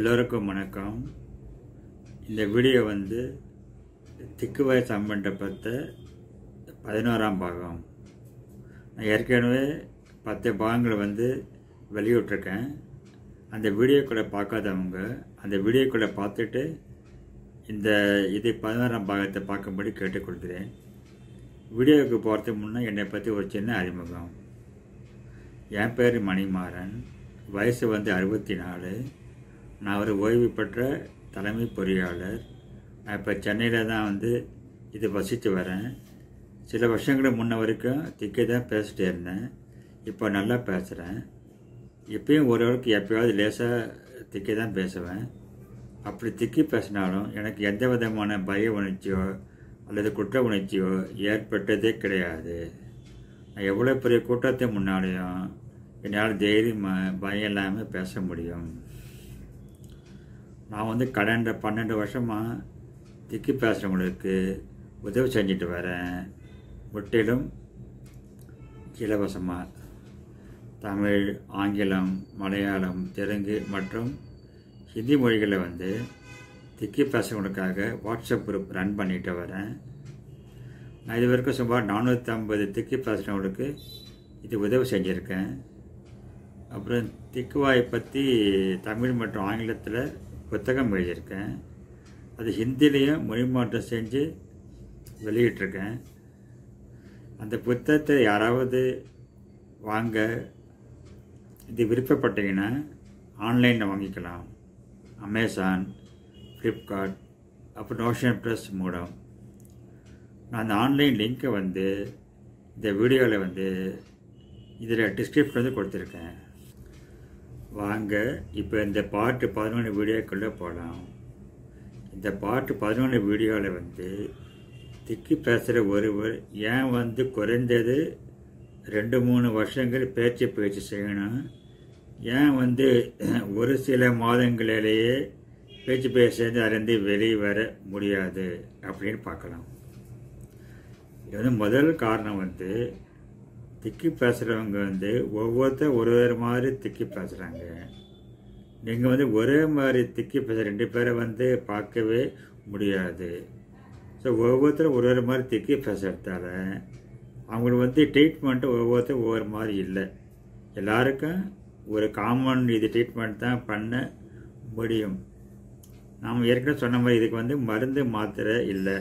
எல்லோருக்கும் வணக்கம் இந்த வீடியோ வந்து திக்குவாய் சம்பந்தப்பட்ட பதினோராம் பாகம் நான் ஏற்கனவே பத்து பாகங்களை வந்து வெளியிட்டிருக்கேன் அந்த வீடியோக்குள்ளே பார்க்காதவங்க அந்த வீடியோக்குள்ளே பார்த்துட்டு இந்த இது பதினோராம் பாகத்தை பார்க்கும்படி கேட்டுக்கொள்கிறேன் வீடியோவுக்கு போகிறதுக்கு முன்னே என்னை பற்றி ஒரு சின்ன அறிமுகம் என் பேர் மணிமாறன் வயசு வந்து அறுபத்தி நாலு நான் ஒரு ஓய்வு பெற்ற தலைமை பொறியாளர் நான் இப்போ சென்னையில் தான் வந்து இது வசித்து வரேன் சில வருஷங்களுக்கு முன்ன வரைக்கும் திக்கி தான் பேசிட்டே இருந்தேன் இப்போ நல்லா பேசுகிறேன் இப்பயும் ஓரளவுக்கு எப்பயாவது லேசாக திக்கி தான் பேசுவேன் அப்படி திக்கி பேசினாலும் எனக்கு எந்த விதமான பய உணர்ச்சியோ அல்லது குற்ற உணர்ச்சியோ ஏற்பட்டதே கிடையாது நான் எவ்வளோ பெரிய கூட்டத்தை முன்னாலேயும் என்னால் தைரியமாக பயம் இல்லாமல் பேச முடியும் நான் வந்து கடந்த பன்னெண்டு வருஷமாக திக்கி பேசுகிறவங்களுக்கு உதவி செஞ்சுட்டு வரேன் முற்றிலும் இலவசமாக தமிழ் ஆங்கிலம் மலையாளம் தெலுங்கு மற்றும் ஹிந்தி மொழிகளில் வந்து திக்கி பேசுகிறவங்களுக்காக வாட்ஸ்அப் குரூப் ரன் பண்ணிட்டு வரேன் நான் இது வரைக்கும் சுமார் நானூற்றி ஐம்பது திக்கி பேசுகிறவங்களுக்கு இது உதவி செஞ்சுருக்கேன் அப்புறம் திக்குவாயை பற்றி தமிழ் மற்றும் ஆங்கிலத்தில் புத்தகம் எழுதியிருக்கேன் அது ஹிந்திலையும் மொழிமாற்றம் செஞ்சு வெளியிட்டிருக்கேன் அந்த புத்தகத்தை யாராவது வாங்க இது விருப்பப்பட்டீங்கன்னா ஆன்லைனில் வாங்கிக்கலாம் அமேசான் ஃப்ளிப்கார்ட் அப்புறம் நோஷன் ப்ளஸ் மூலம் நான் அந்த ஆன்லைன் லிங்க்கை வந்து இந்த வீடியோவில் வந்து இதில் டிஸ்கிரிப்ஷன் வந்து கொடுத்துருக்கேன் வாங்க இப்போ இந்த பாட்டு பதினொன்று வீடியோக்குள்ளே போகலாம் இந்த பாட்டு பதினொன்று வீடியோவில் வந்து திக்கி பேசுகிற ஒருவர் ஏன் வந்து குறைந்தது ரெண்டு மூணு வருஷங்கள் பேச்சு பயிற்சி செய்யணும் ஏன் வந்து ஒரு சில மாதங்களிலேயே பேச்சு பேசுறது அதுலேருந்து வெளியே வர முடியாது அப்படின்னு பார்க்கலாம் இது வந்து முதல் காரணம் வந்து திக்கி பேசுகிறவங்க வந்து ஒவ்வொருத்தர் ஒரு ஒரு மாதிரி திக்கி பேசுகிறாங்க நீங்கள் வந்து ஒரே மாதிரி திக்கி பேசுகிற ரெண்டு பேரை வந்து பார்க்கவே முடியாது ஸோ ஒவ்வொருத்தரும் ஒரு ஒரு மாதிரி திக்கி பேசுகிறதால அவங்களுக்கு வந்து ட்ரீட்மெண்ட்டு ஒவ்வொருத்தரும் ஒவ்வொரு மாதிரி இல்லை எல்லாருக்கும் ஒரு காமன் இது ட்ரீட்மெண்ட் தான் பண்ண முடியும் நாம் ஏற்கனவே சொன்ன மாதிரி இதுக்கு வந்து மருந்து மாத்திரை இல்லை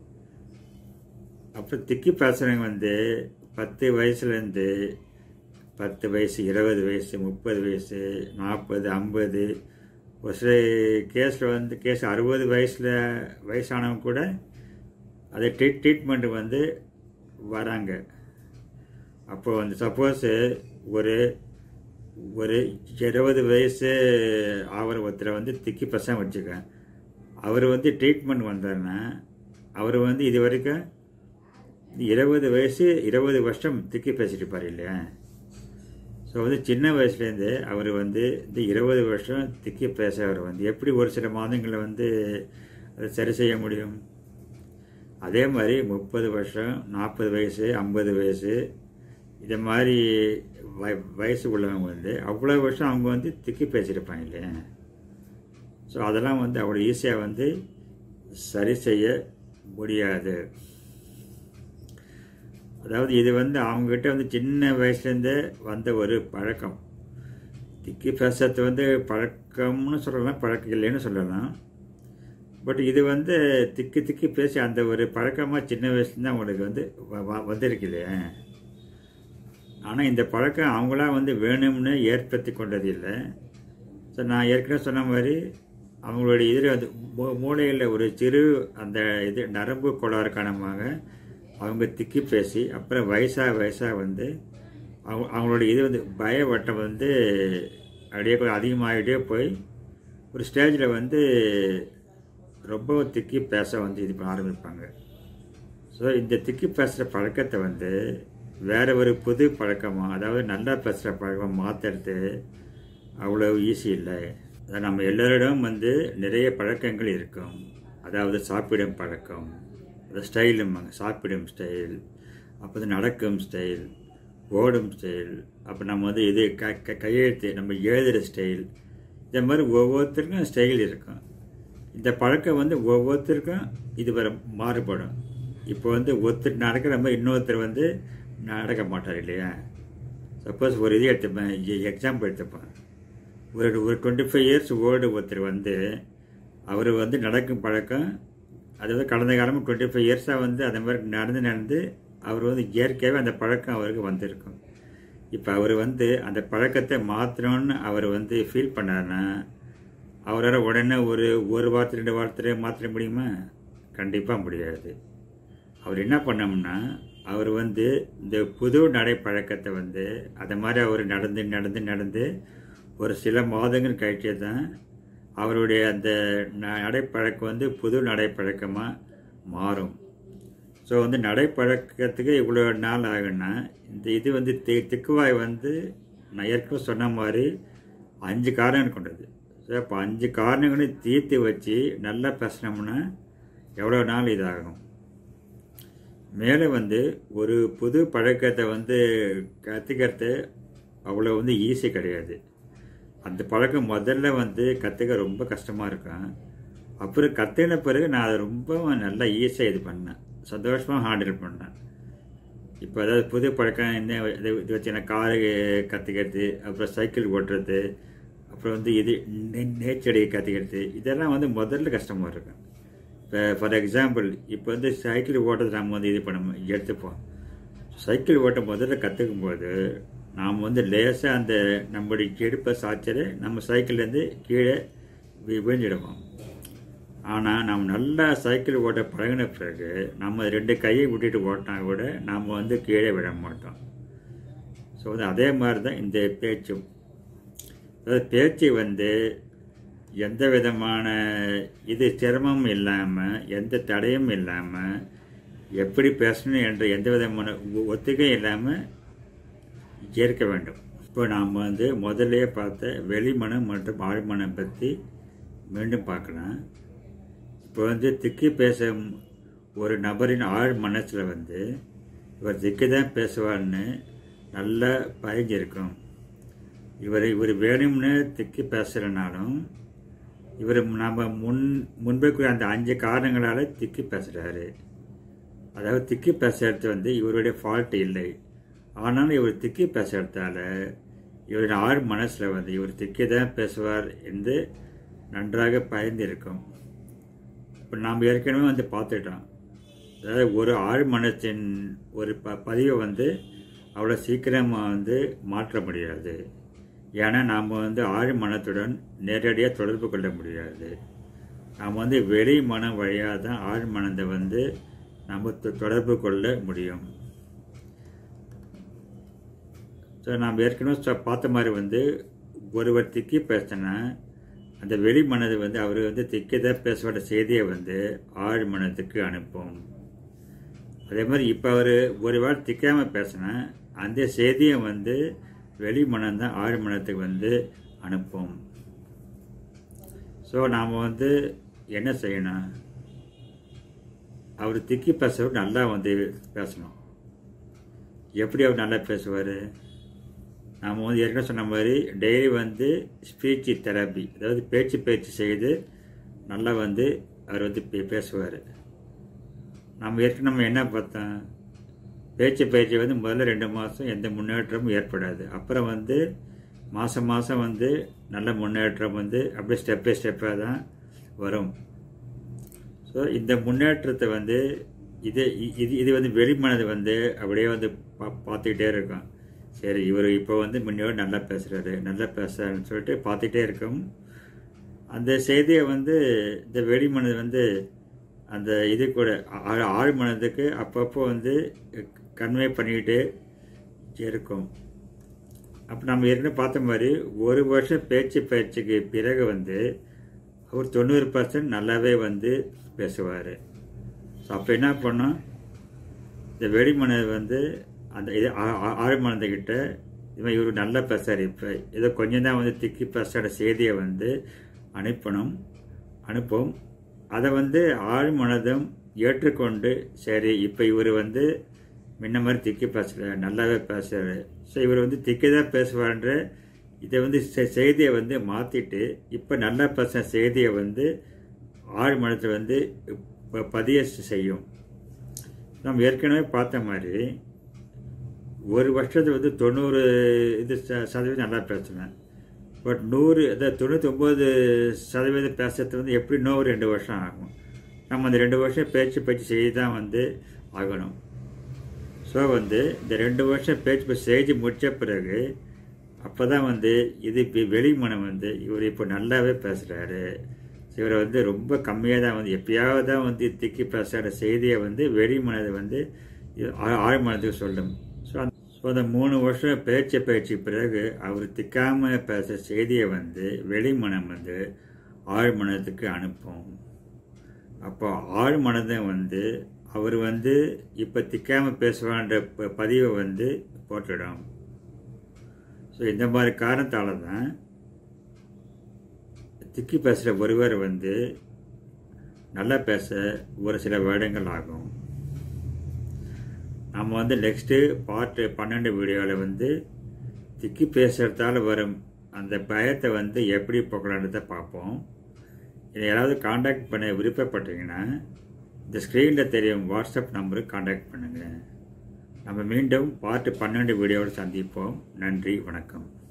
அப்புறம் திக்கி பேசுகிறவங்க வந்து பத்து வயசுலேருந்து பத்து வயசு இருபது வயசு முப்பது வயசு நாற்பது ஐம்பது ஒரு சில கேஸில் வந்து கேஸ் அறுபது வயசில் வயசானவங்க கூட அதை ட்ரீட் ட்ரீட்மெண்ட்டு வந்து வராங்க அப்போ வந்து சப்போஸ் ஒரு ஒரு இருபது வயசு ஆகிற ஒருத்தரை வந்து திக்கி பசங்க வச்சுக்கேன் அவர் வந்து ட்ரீட்மெண்ட் வந்தாருன்னா அவர் வந்து இது வரைக்கும் இருபது வயசு இருபது வருஷம் திக்கி பேசிட்டு இருப்பார் இல்லையா ஸோ வந்து சின்ன வயசுலேருந்து அவர் வந்து இந்த இருபது வருஷம் திக்கி பேசுகிறவர் வந்து எப்படி ஒரு சில மாதங்களில் வந்து அதை சரி செய்ய முடியும் அதே மாதிரி முப்பது வருஷம் நாற்பது வயசு ஐம்பது வயசு இதை மாதிரி வய வயசு உள்ளவங்க வந்து அவ்வளோ வருஷம் அவங்க வந்து திக்கி பேசியிருப்பாங்க இல்லையா ஸோ அதெல்லாம் வந்து அவ்வளோ ஈஸியாக வந்து சரி செய்ய முடியாது அதாவது இது வந்து அவங்ககிட்ட வந்து சின்ன வயசுலேருந்தே வந்த ஒரு பழக்கம் திக்கி பேசுறது வந்து பழக்கம்னு சொல்லலாம் பழக்கம் இல்லைன்னு சொல்லலாம் பட் இது வந்து திக்கி திக்கி பேசி அந்த ஒரு பழக்கமாக சின்ன வயசுலேருந்து அவங்களுக்கு வந்து வந்திருக்கு இல்லையா ஆனால் இந்த பழக்கம் அவங்களா வந்து வேணும்னு ஏற்படுத்தி கொண்டது இல்லை ஸோ நான் ஏற்கனவே சொன்ன மாதிரி அவங்களுடைய இதில் வந்து மூளையில் ஒரு சிறு அந்த இது நரம்பு கோளாறு காரணமாக அவங்க திக்கி பேசி அப்புறம் வயசாக வயசாக வந்து அவங்க அவங்களோட இது வந்து பய வட்டம் வந்து அப்படியே கொஞ்சம் அதிகமாகிட்டே போய் ஒரு ஸ்டேஜில் வந்து ரொம்ப திக்கி பேச வந்து இது பண்ண ஆரம்பிப்பாங்க ஸோ இந்த திக்கி பேசுகிற பழக்கத்தை வந்து வேற ஒரு புது பழக்கமாக அதாவது நல்லா பேசுகிற பழக்கம் மாற்றுறது அவ்வளோ ஈஸி இல்லை அதை நம்ம எல்லோரிடம் வந்து நிறைய பழக்கங்கள் இருக்கும் அதாவது சாப்பிடும் பழக்கம் அந்த ஸ்டைலும்பாங்க சாப்பிடும் ஸ்டைல் அப்போ வந்து நடக்கும் ஸ்டைல் ஓடும் ஸ்டைல் அப்போ நம்ம வந்து இது க க கையெழுத்து நம்ம எழுதுகிற ஸ்டைல் இந்த மாதிரி ஒவ்வொருத்தருக்கும் ஸ்டைல் இருக்கும் இந்த பழக்கம் வந்து ஒவ்வொருத்தருக்கும் இது வர மாறுபடும் இப்போ வந்து ஒருத்தர் நடக்கிற மாதிரி இன்னொருத்தர் வந்து நடக்க மாட்டார் இல்லையா சப்போஸ் ஒரு இது எடுத்துப்பேன் எக்ஸாம்பிள் எடுத்துப்பேன் ஒரு ஒரு டுவெண்ட்டி ஃபைவ் இயர்ஸ் ஓல்டு ஒருத்தர் வந்து அவர் வந்து நடக்கும் பழக்கம் அதாவது கடந்த காலமாக டுவெண்ட்டி ஃபைவ் இயர்ஸாக வந்து அந்த மாதிரி நடந்து நடந்து அவர் வந்து இயற்கையாகவே அந்த பழக்கம் அவருக்கு வந்திருக்கும் இப்போ அவர் வந்து அந்த பழக்கத்தை மாற்றணும்னு அவர் வந்து ஃபீல் பண்ணாருன்னா அவரால் உடனே ஒரு ஒரு வாரத்து ரெண்டு வாரத்தில் மாற்ற முடியுமா கண்டிப்பாக முடியாது அவர் என்ன பண்ணோம்னா அவர் வந்து இந்த புது நடைப்பழக்கத்தை வந்து அதை மாதிரி அவர் நடந்து நடந்து நடந்து ஒரு சில மாதங்கள் கழிச்சு தான் அவருடைய அந்த நடைப்பழக்கம் வந்து புது நடைப்பழக்கமாக மாறும் ஸோ வந்து நடைப்பழக்கத்துக்கு இவ்வளோ நாள் ஆகுன்னா இந்த இது வந்து தி திக்குவாய் வந்து நான் ஏற்கனவே சொன்ன மாதிரி அஞ்சு காரணங்கள் கொண்டது ஸோ இப்போ அஞ்சு காரணங்களையும் தீர்த்து வச்சு நல்லா பேசினோம்னா எவ்வளோ நாள் இதாகும் மேலே வந்து ஒரு புது பழக்கத்தை வந்து கற்றுக்கிறது அவ்வளோ வந்து ஈஸி கிடையாது அந்த பழக்கம் முதல்ல வந்து கற்றுக்க ரொம்ப கஷ்டமாக இருக்கும் அப்புறம் கற்றுக்கின பிறகு நான் அதை ரொம்ப நல்லா ஈஸியாக இது பண்ணேன் சந்தோஷமாக ஹேண்டில் பண்ணேன் இப்போ அதாவது புது பழக்கம் என்ன இது இது வச்சு நான் காரு கற்றுக்கிறது அப்புறம் சைக்கிள் ஓட்டுறது அப்புறம் வந்து இது நேச்சடி கற்றுக்கிறது இதெல்லாம் வந்து முதல்ல கஷ்டமாக இருக்கும் இப்போ ஃபார் எக்ஸாம்பிள் இப்போ வந்து சைக்கிள் ஓட்டுறது நம்ம வந்து இது பண்ண எடுத்துப்போம் சைக்கிள் ஓட்ட முதல்ல கற்றுக்கும் போது நாம் வந்து லேசாக அந்த நம்மளுடைய கெடுப்பை சாய்ச்சல் நம்ம சைக்கிள்லேருந்து கீழே விழுந்துடுவோம் ஆனால் நம்ம நல்லா சைக்கிள் ஓட்ட பழகின பிறகு நம்ம ரெண்டு கையை விட்டுட்டு ஓட்டினா கூட நாம் வந்து கீழே விழ மாட்டோம் ஸோ வந்து அதே மாதிரி தான் இந்த பேச்சும் அதாவது பேச்சு வந்து எந்த விதமான இது சிரமம் இல்லாமல் எந்த தடையும் இல்லாமல் எப்படி பேசணும் என்ற எந்த விதமான ஒத்துக்கையும் இல்லாமல் ஏற்க வேண்டும் இப்போ நாம் வந்து முதல்லையே பார்த்த வெளிமனம் மற்றும் ஆழ்மனம் பற்றி மீண்டும் பார்க்கலாம் இப்போ வந்து திக்கி பேச ஒரு நபரின் ஆழ் மனசில் வந்து இவர் திக்கி தான் பேசுவார்னு நல்லா பதிஞ்சிருக்கும் இவர் இவர் வேணும்னு திக்கி பேசுகிறனாலும் இவர் நம்ம முன் முன்பே கூட அந்த அஞ்சு காரணங்களால் திக்கி பேசுகிறாரு அதாவது திக்கி பேசுறது வந்து இவருடைய ஃபால்ட் இல்லை ஆனாலும் இவர் திக்கி பேசுறதால இவருடைய ஆழ் மனசில் வந்து இவர் திக்கி தான் பேசுவார் என்று நன்றாக பயந்திருக்கும் இப்போ நாம் ஏற்கனவே வந்து பார்த்துட்டோம் அதாவது ஒரு ஆழ் மனத்தின் ஒரு ப பதிவை வந்து அவ்வளோ சீக்கிரமாக வந்து மாற்ற முடியாது ஏன்னா நாம் வந்து ஆழ் மனத்துடன் நேரடியாக தொடர்பு கொள்ள முடியாது நாம் வந்து வெளி மனம் வழியாக தான் ஆழ் மனதை வந்து நம்ம தொடர்பு கொள்ள முடியும் ஸோ நாம் ஏற்கனவே பார்த்த மாதிரி வந்து ஒருவர் திக்கி பேசினா அந்த வெளி மனது வந்து அவர் வந்து திக்கதான் பேசுகிற செய்தியை வந்து ஆழ் மனத்துக்கு அனுப்பும் அதே மாதிரி இப்போ அவர் ஒரு வார திக்காமல் பேசினா அந்த செய்தியை வந்து வெளி மனம் தான் ஆழ் மனத்துக்கு வந்து அனுப்பும் ஸோ நாம் வந்து என்ன செய்யணும் அவர் திக்கி பேசுறவர் நல்லா வந்து பேசணும் எப்படி அவர் நல்லா பேசுவார் நாம் வந்து ஏற்கனவே சொன்ன மாதிரி டெய்லி வந்து ஸ்பீச் தெரப்பி அதாவது பேச்சு பயிற்சி செய்து நல்லா வந்து அவர் வந்து பே பேசுவார் நம்ம ஏற்கனவே நம்ம என்ன பார்த்தோம் பேச்சு பயிற்சி வந்து முதல்ல ரெண்டு மாதம் எந்த முன்னேற்றமும் ஏற்படாது அப்புறம் வந்து மாதம் மாதம் வந்து நல்ல முன்னேற்றம் வந்து அப்படியே ஸ்டெப் பை ஸ்டெப்பாக தான் வரும் ஸோ இந்த முன்னேற்றத்தை வந்து இது இது இது வந்து வெளிமனது வந்து அப்படியே வந்து பா பார்த்துக்கிட்டே இருக்கும் சரி இவர் இப்போ வந்து முன்னோடு நல்லா பேசுகிறாரு நல்லா பேசுகிறாருன்னு சொல்லிட்டு பார்த்துட்டே இருக்கும் அந்த செய்தியை வந்து இந்த வெளிமனது வந்து அந்த இது கூட ஆழ் மனதுக்கு அப்பப்போ வந்து கன்வே பண்ணிக்கிட்டே இருக்கும் அப்போ நம்ம ஏற்கனவே பார்த்த மாதிரி ஒரு வருஷம் பேச்சு பயிற்சிக்கு பிறகு வந்து அவர் தொண்ணூறு பர்சன்ட் நல்லாவே வந்து பேசுவார் ஸோ அப்போ என்ன பண்ணோம் இந்த வெளிமனது வந்து அந்த இது ஆழ்மனதுக்கிட்ட இவன் இவர் நல்லா பேசுகிறார் இப்போ ஏதோ கொஞ்சம் தான் வந்து திக்கி பேசுகிற செய்தியை வந்து அனுப்பணும் அனுப்பும் அதை வந்து ஆழ்மனதும் ஏற்றுக்கொண்டு சரி இப்போ இவர் வந்து முன்ன மாதிரி திக்கி பேசுகிறார் நல்லாவே பேசுகிறாரு ஸோ இவர் வந்து திக்கி தான் பேசுவார்ன்ற இதை வந்து செ- செய்தியை வந்து மாற்றிட்டு இப்போ நல்லா பேசுகிற செய்தியை வந்து ஆழ் மனத்தில் வந்து ப- பதிய செய்யும் நம்ம ஏற்கனவே பார்த்த மாதிரி ஒரு வருஷத்துக்கு வந்து தொண்ணூறு இது ச- சதவீதம் நல்லா பேசுவேன் பட் நூறு அதாவது தொண்ணூத்தொம்பது சதவீதம் பேசுறது வந்து எப்படி இன்னும் ரெண்டு வருஷம் ஆகும் நம்ம அந்த ரெண்டு வருஷம் பேச்சு பேச்சு செய்து தான் வந்து ஆகணும் ஸோ வந்து இந்த ரெண்டு வருஷம் பேச்சு பேச்சு செய்து முடித்த பிறகு அப்போ தான் வந்து இது இப்போ வெளிமனம் வந்து இவர் இப்போ நல்லாவே பேசுகிறாரு இவரை வந்து ரொம்ப கம்மியாக தான் வந்து எப்பயாவது தான் வந்து திக்கி பேசுகிற செய்தியை வந்து வெளிமனதை வந்து இது ஆ- ஆழ்மனதுக்கு சொல்லும் ஸோ அந்த ஸோ அந்த மூணு வருஷம் பேச்சு பேச்சு பிறகு அவர் திக்காமல் பேசுகிற செய்தியை வந்து வெளிமனம் வந்து ஆழ்மனத்துக்கு அனுப்பும் அப்போ ஆழ்மனதை வந்து அவர் வந்து இப்போ திக்காமல் பேசுவான்ற ப- பதிவை வந்து போட்டுடும் ஸோ இந்த மாதிரி காரணத்தால தான் திக்கி பேசுகிற ஒருவர் வந்து நல்லா பேச ஒரு சில வருடங்கள் ஆகும் நம்ம வந்து நெக்ஸ்ட்டு பார்ட்டு பன்னெண்டு வீடியோவில் வந்து திக்கி பேசுகிறதால வரும் அந்த பயத்தை வந்து எப்படி போக்கலான்றதை பார்ப்போம் இதை யாராவது காண்டாக்ட் பண்ண விருப்பப்பட்டீங்கன்னா இந்த ஸ்க்ரீனில் தெரியும் வாட்ஸ்அப் நம்பருக்கு காண்டாக்ட் பண்ணுங்கள் நம்ம மீண்டும் பார்ட்டு பன்னெண்டு வீடியோவில் சந்திப்போம் நன்றி வணக்கம்